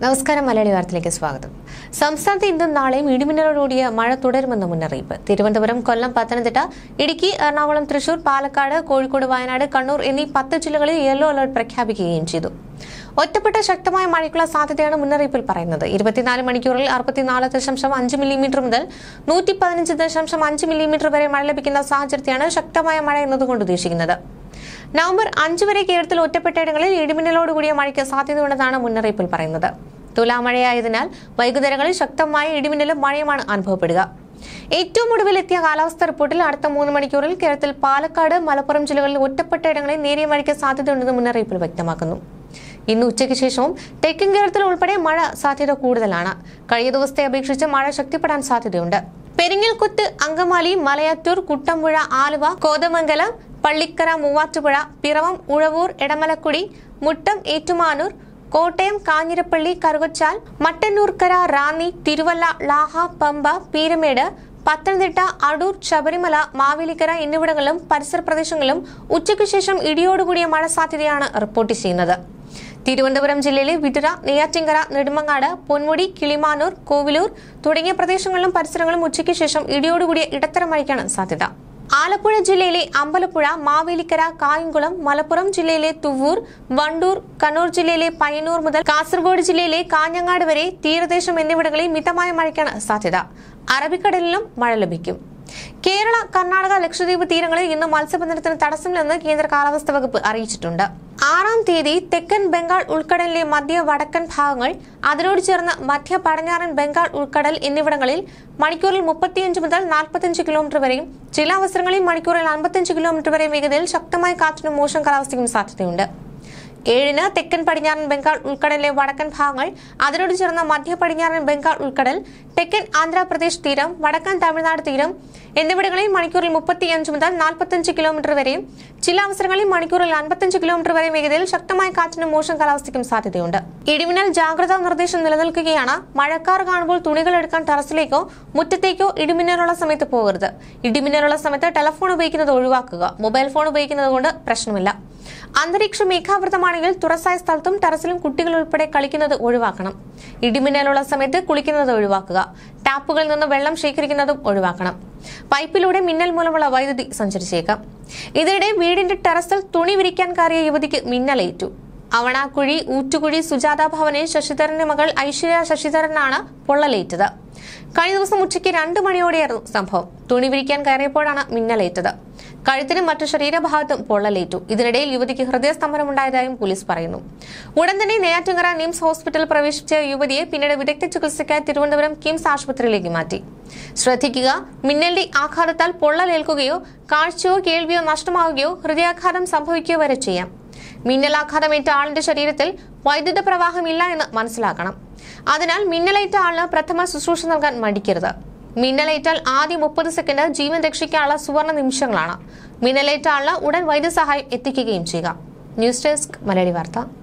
നമസ്കാരം മലയാളി വാർത്തയിലേക്ക് സ്വാഗതം സംസ്ഥാനത്ത് ഇന്നും നാളെയും ഇടിമിന്നലോടുകൂടിയ മഴ തുടരുമെന്ന മുന്നറിയിപ്പ് തിരുവനന്തപുരം കൊല്ലം പത്തനംതിട്ട ഇടുക്കി എറണാകുളം തൃശൂർ പാലക്കാട് കോഴിക്കോട് വയനാട് കണ്ണൂർ എന്നീ പത്ത് ജില്ലകളിൽ യെല്ലോ അലർട്ട് പ്രഖ്യാപിക്കുകയും ചെയ്തു ഒറ്റപ്പെട്ട ശക്തമായ മഴയ്ക്കുള്ള സാധ്യതയാണ് മുന്നറിയിപ്പിൽ പറയുന്നത് ഇരുപത്തിനാല് മണിക്കൂറിൽ അറുപത്തിനാല് ദശാംശം അഞ്ച് മില്ലിമീറ്റർ മുതൽ നൂറ്റി പതിനഞ്ച് ദശാംശം അഞ്ച് മില്ലിമീറ്റർ വരെ മഴ ലഭിക്കുന്ന സാഹചര്യത്തെയാണ് ശക്തമായ മഴ എന്നതുകൊണ്ട് ഉദ്ദേശിക്കുന്നത് നവംബർ അഞ്ച് വരെ കേരളത്തിൽ ഒറ്റപ്പെട്ടയിടങ്ങളിൽ ഇടിമിന്നലോടുകൂടിയ മഴയ്ക്ക് സാധ്യതയുണ്ടെന്നാണ് മുന്നറിയിപ്പിൽ പറയുന്നത് തുലാമഴയായതിനാൽ വൈകുന്നേരങ്ങളിൽ ശക്തമായ ഇടിമിന്നലും മഴയുമാണ് അനുഭവപ്പെടുക ഏറ്റവും ഒടുവിലെത്തിയ കാലാവസ്ഥ റിപ്പോർട്ടിൽ അടുത്ത മൂന്ന് മണിക്കൂറിൽ കേരളത്തിൽ പാലക്കാട് മലപ്പുറം ജില്ലകളിൽ ഒറ്റപ്പെട്ടയിടങ്ങളിൽ നേരിയ മഴയ്ക്ക് സാധ്യതയുണ്ടെന്ന് മുന്നറിയിപ്പിൽ വ്യക്തമാക്കുന്നു ഇന്ന് ഉച്ചയ്ക്ക് ശേഷവും തെക്കൻ കേരളത്തിൽ ഉൾപ്പെടെ മഴ സാധ്യത കൂടുതലാണ് കഴിഞ്ഞ ദിവസത്തെ അപേക്ഷിച്ച് മഴ ശക്തിപ്പെടാൻ സാധ്യതയുണ്ട് പെരിങ്ങൽകുത്ത് അങ്കമാലി മലയാറ്റൂർ കുട്ടമ്പുഴ ആലുവ കോതമംഗലം പള്ളിക്കര മൂവാറ്റുപുഴ പിറവം ഉഴവൂർ എടമലക്കുടി മുട്ടം ഏറ്റുമാനൂർ കോട്ടയം കാഞ്ഞിരപ്പള്ളി കറുകച്ചാൽ മട്ടന്നൂർക്കര റാന്നി തിരുവല്ല ലാഹ പമ്പ പീരമേട് പത്തനംതിട്ട അടൂർ ശബരിമല മാവേലിക്കര എന്നിവിടങ്ങളിലും പരിസര പ്രദേശങ്ങളിലും ഉച്ചയ്ക്ക് ശേഷം ഇടിയോടുകൂടിയ മഴ സാധ്യതയാണ് റിപ്പോർട്ട് ചെയ്യുന്നത് തിരുവനന്തപുരം ജില്ലയിലെ വിതുര നെയ്യാറ്റിങ്കര നെടുമങ്ങാട് പൊന്മുടി കിളിമാനൂർ കോവിലൂർ തുടങ്ങിയ പ്രദേശങ്ങളിലും പരിസരങ്ങളും ഉച്ചയ്ക്ക് ശേഷം ഇടിയോടുകൂടിയ ഇടത്തരം മഴയ്ക്കാണ് സാധ്യത ആലപ്പുഴ ജില്ലയിലെ അമ്പലപ്പുഴ മാവേലിക്കര കായംകുളം മലപ്പുറം ജില്ലയിലെ തുവ്വൂർ വണ്ടൂർ കണ്ണൂർ ജില്ലയിലെ പയ്യന്നൂർ മുതൽ കാസർഗോഡ് ജില്ലയിലെ കാഞ്ഞങ്ങാട് വരെ തീരദേശം എന്നിവിടങ്ങളിൽ മിതമായ മഴയ്ക്കാണ് സാധ്യത അറബിക്കടലിലും മഴ ലഭിക്കും കേരള കർണാടക ലക്ഷദ്വീപ് തീരങ്ങളിൽ ഇന്ന് മത്സ്യബന്ധനത്തിന് തടസ്സമില്ലെന്ന് കേന്ദ്ര കാലാവസ്ഥാ വകുപ്പ് അറിയിച്ചിട്ടുണ്ട് ആറാം തീയതി തെക്കൻ ബംഗാൾ ഉൾക്കടലിലെ മധ്യ വടക്കൻ ഭാഗങ്ങൾ അതിനോട് ചേർന്ന് മധ്യ പടിഞ്ഞാറൻ ബംഗാൾ ഉൾക്കടൽ എന്നിവിടങ്ങളിൽ മണിക്കൂറിൽ മുപ്പത്തിയഞ്ച് മുതൽ നാൽപ്പത്തിയഞ്ച് കിലോമീറ്റർ വരെയും ചില അവസരങ്ങളിൽ മണിക്കൂറിൽ അൻപത്തിയഞ്ച് കിലോമീറ്റർ വരെ വേഗതയിൽ ശക്തമായ കാറ്റിനും മോശം കാലാവസ്ഥയ്ക്കും സാധ്യതയുണ്ട് ഏഴിന് തെക്കൻ പടിഞ്ഞാറൻ ബംഗാൾ ഉൾക്കടലിലെ വടക്കൻ ഭാഗങ്ങൾ അതിനോട് ചേർന്ന മധ്യ പടിഞ്ഞാറൻ ബംഗാൾ ഉൾക്കടൽ തെക്കൻ ആന്ധ്രാപ്രദേശ് തീരം വടക്കൻ തമിഴ്നാട് തീരം എന്നിവിടങ്ങളിൽ മണിക്കൂറിൽ മുപ്പത്തിയഞ്ച് മുതൽ നാൽപ്പത്തിയഞ്ച് കിലോമീറ്റർ വരെയും ചില അവസരങ്ങളിൽ മണിക്കൂറിൽ അൻപത്തിയഞ്ച് കിലോമീറ്റർ വരെ വേഗതയിൽ ശക്തമായ കാറ്റിനും മോശം കാലാവസ്ഥയ്ക്കും സാധ്യതയുണ്ട് ഇടിമിന്നൽ ജാഗ്രതാ നിർദ്ദേശം നിലനിൽക്കുകയാണ് മഴക്കാർ കാണുമ്പോൾ തുണികൾ എടുക്കാൻ ടെറസിലേക്കോ മുറ്റത്തേക്കോ ഇടിമിന്നലുള്ള സമയത്ത് പോകരുത് ഇടിമിന്നലുള്ള സമയത്ത് ടെലഫോൺ ഉപയോഗിക്കുന്നത് ഒഴിവാക്കുക മൊബൈൽ ഫോൺ ഉപയോഗിക്കുന്നത് കൊണ്ട് പ്രശ്നമില്ല അന്തരീക്ഷം മേഘാവൃതമാണെങ്കിൽ തുറസായ സ്ഥലത്തും ടെറസിലും കുട്ടികൾ ഉൾപ്പെടെ കളിക്കുന്നത് ഒഴിവാക്കണം ഇടിമിന്നലുള്ള സമയത്ത് കുളിക്കുന്നത് ഒഴിവാക്കുക ടാപ്പുകളിൽ നിന്ന് വെള്ളം ശേഖരിക്കുന്നതും ഒഴിവാക്കണം പൈപ്പിലൂടെ മിന്നൽ മൂലമുള്ള വൈദ്യുതി സഞ്ചരിച്ചേക്കാം ഇതിനിടെ വീടിന്റെ ടെറസിൽ തുണി വിരിക്കാൻ കയറിയ യുവതിക്ക് മിന്നലേറ്റു അവണാക്കുഴി ഊറ്റുകുഴി സുജാത ഭവനിൽ ശശിധരന്റെ മകൾ ഐശ്വര്യ ശശിധരനാണ് പൊള്ളലേറ്റത് കഴിഞ്ഞ ദിവസം ഉച്ചയ്ക്ക് രണ്ട് മണിയോടെയായിരുന്നു സംഭവം തുണി വിരിക്കാൻ കയറിയപ്പോഴാണ് മിന്നലേറ്റത് കഴുത്തിനും മറ്റു ശരീരഭാഗത്തും പൊള്ളലേറ്റു ഇതിനിടയിൽ യുവതിക്ക് ഹൃദയസ്തംഭനമുണ്ടായതായും പോലീസ് പറയുന്നു ഉടൻ തന്നെ നെയ്യാറ്റിങ്കര നിംസ് ഹോസ്പിറ്റലിൽ പ്രവേശിച്ച യുവതിയെ പിന്നീട് വിദഗ്ധ ചികിത്സയ്ക്കായി തിരുവനന്തപുരം കിംസ് ആശുപത്രിയിലേക്ക് മാറ്റി ശ്രദ്ധിക്കുക മിന്നലിന്റെ ആഘാതത്താൽ പൊള്ളലേൽക്കുകയോ കാഴ്ചയോ കേൾവിയോ നഷ്ടമാവുകയോ ഹൃദയാഘാതം സംഭവിക്കുകയോ വരെ ചെയ്യാം മിന്നലാഘാതമേറ്റ ആളിന്റെ ശരീരത്തിൽ വൈദ്യുത പ്രവാഹമില്ല എന്ന് മനസ്സിലാക്കണം അതിനാൽ മിന്നലേറ്റ ആളിന് പ്രഥമ ശുശ്രൂഷ നൽകാൻ മടിക്കരുത് മിന്നലേറ്റാൽ ആദ്യ മുപ്പത് സെക്കൻഡ് ജീവൻ രക്ഷിക്കാനുള്ള സുവർണ നിമിഷങ്ങളാണ് മിന്നലേറ്റ ആളിന് ഉടൻ വൈദ്യസഹായം എത്തിക്കുകയും ചെയ്യുക ന്യൂസ് ഡെസ്ക് മലയാളി വാർത്ത